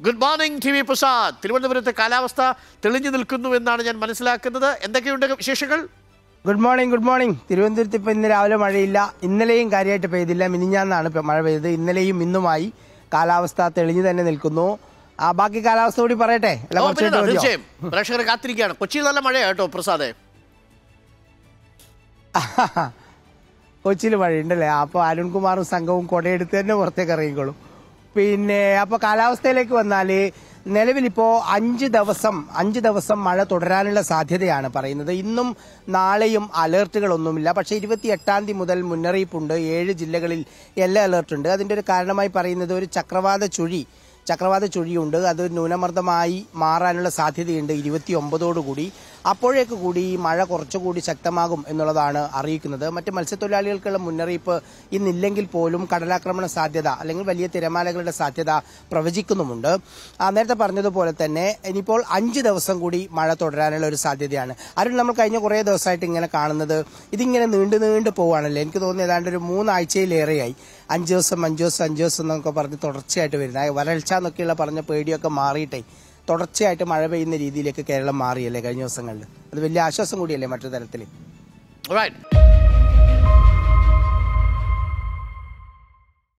Good morning T V Prasad തിരുവനന്തപുരത്തെ കാലാവസ്ഥ തെളിഞ്ഞു നിൽക്കുന്നു എന്നാണ് ഞാൻ മനസ്സിലാക്കുന്നത് എന്തൊക്കെയുണ്ട് വിശേഷങ്ങൾ ഗുഡ് മോർണിംഗ് ഗുഡ് മോർണിംഗ് തിരുവനന്തപുരത്ത് ഇപ്പൊ ഇന്ന് രാവിലെ മഴയില്ല ഇന്നലെയും കാര്യമായിട്ട് പെയ്തില്ല മിനിഞ്ഞാന്നാണ് ഇപ്പൊ മഴ പെയ്തത് ഇന്നലെയും ഇന്നുമായി കാലാവസ്ഥ തെളിഞ്ഞു തന്നെ നിൽക്കുന്നു ആ ബാക്കി കാലാവസ്ഥ കൂടി പറയട്ടെ അല്ല ഓ, കുറച്ച് പിന്നെന്താ, കഴിഞ്ഞിട്ട് മതിയോ? തീർച്ചയായും പ്രേക്ഷകർ കാത്തിരിക്കുകയാണ് കൊച്ചിയിൽ നല്ല മഴയാണ് കേട്ടോ പ്രസാദേ കൊച്ചിയിൽ മഴയുണ്ടല്ലേ അപ്പോൾ അരുൺകുമാറും സംഘവും കൊടയെടുത്ത് തന്നെ പുറത്തേക്ക് ഇറങ്ങിക്കോളും പിന്നെ അപ്പോൾ കാലാവസ്ഥയിലേക്ക് വന്നാൽ നിലവിലിപ്പോൾ അഞ്ച് ദിവസം അഞ്ച് ദിവസം മഴ തുടരാനുള്ള സാധ്യതയാണ് പറയുന്നത് ഇന്നും നാളെയും അലേർട്ടുകളൊന്നുമില്ല പക്ഷേ ഇരുപത്തി എട്ടാം തീയതി മുതൽ മുന്നറിയിപ്പുണ്ട് ഏഴ് ജില്ലകളിൽ യെല്ലോ അലേർട്ട് ഉണ്ട് അതിൻ്റെ ഒരു കാരണമായി പറയുന്നത് ഒരു ചക്രവാത ചുഴി ചക്രവാത ചുഴിയുണ്ട് അത് ന്യൂനമർദ്ദമായി മാറാനുള്ള സാധ്യതയുണ്ട് ഇരുപത്തി ഒമ്പതോടുകൂടി അപ്പോഴേക്ക് കൂടി ഈ മഴ കുറച്ചുകൂടി ശക്തമാകും എന്നുള്ളതാണ് അറിയിക്കുന്നത് മറ്റ് മത്സ്യത്തൊഴിലാളികൾക്കുള്ള മുന്നറിയിപ്പ് ഇന്നില്ലെങ്കിൽ പോലും കടലാക്രമണ സാധ്യത അല്ലെങ്കിൽ വലിയ തിരമാലകളുടെ സാധ്യത പ്രവചിക്കുന്നുമുണ്ട് ആ, നേരത്തെ പറഞ്ഞതുപോലെ തന്നെ ഇനിയിപ്പോൾ അഞ്ച് ദിവസം കൂടി മഴ തുടരാനുള്ള ഒരു സാധ്യതയാണ് അരുൺ നമ്മൾ കഴിഞ്ഞ കുറേ ദിവസമായിട്ട് ഇങ്ങനെ കാണുന്നത് ഇതിങ്ങനെ നീണ്ടു നീണ്ടു പോവുകയാണല്ലേ എനിക്ക് തോന്നുന്നു ഏതാണ്ട് ഒരു മൂന്നാഴ്ചയിലേറെയായി അഞ്ച് ദിവസം അഞ്ച് ദിവസം അഞ്ച് ദിവസം എന്നൊക്കെ പറഞ്ഞ് തുടർച്ചയായിട്ട് വരുന്നത് ആ വരൾച്ച എന്നൊക്കെയുള്ള പറഞ്ഞ പേടിയൊക്കെ മാറിയിട്ടേ തുടർച്ചയായിട്ട് മഴ പെയ്യുന്ന രീതിയിലേക്ക് കേരളം മാറിയല്ലേ കഴിഞ്ഞ ദിവസങ്ങളിൽ അത് വലിയ ആശ്വാസം കൂടിയല്ലേ മറ്റു തരത്തിൽ റൈറ്റ്